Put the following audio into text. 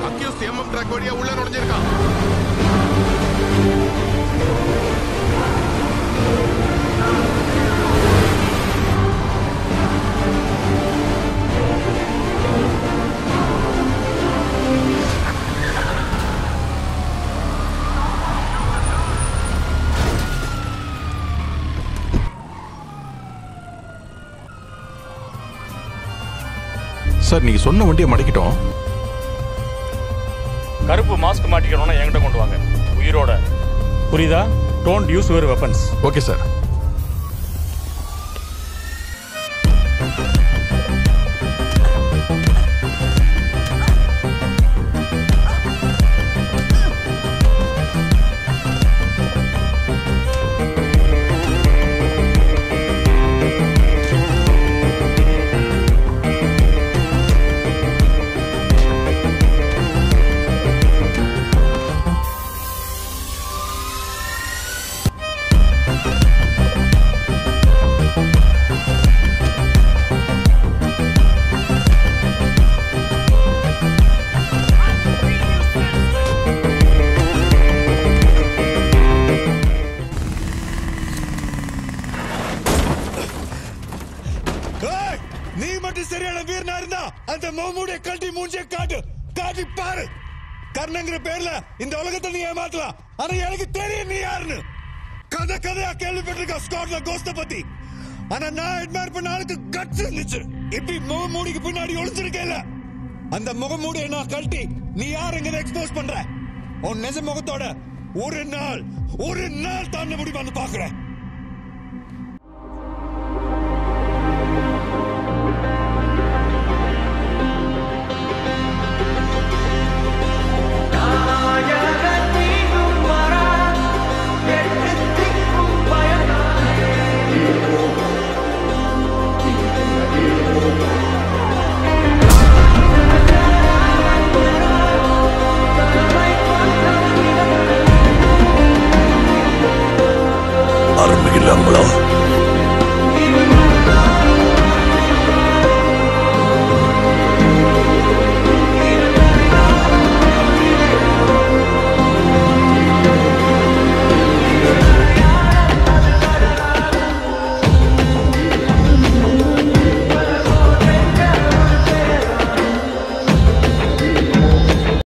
accuse MM drug வழியா உள்ள நுழைஞ்சிருக்கான் sir நீங்க சொன்ன வண்டியை மடக்கிட்டோம் கருப்பு மாஸ்க் மாட்டிக்கணும்னா என்கிட்ட கொண்டு வாங்க உயிரோட புரியுதா don't use your weapons okay sir ஏய், நீ மட்டும் சரியான வீரனா இருந்தா அந்த மோமுடைய கட்டி மூஞ்சிய காட்டு காட்டி பாரு கர்ணங்கிற பேர்ல இந்த உலகத்தை நீ ஏமாத்தலாம் ஆனா எனக்கு தெரியும் நீ யாருன்னு கதை கதையா கேள்விப்பட்டிருக்க ஸ்காட்ல கோஸ்ட பத்தி ஆனா நான் அட்மையர் பண்ண ஆளுக்கு கட்ஸ் இருந்துச்சு இப்படி முகமூடிக்கு பின்னாடி ஒளிஞ்சிருக்கேல அந்த முகமூடியை நான் கழட்டி நீ யாருங்க எக்ஸ்போஸ் பண்ற உன் நெஜ முகத்தோட ஒரு நாள் ஒரு நாள் தாண்ட முடியுமான்னு பாக்குறேன்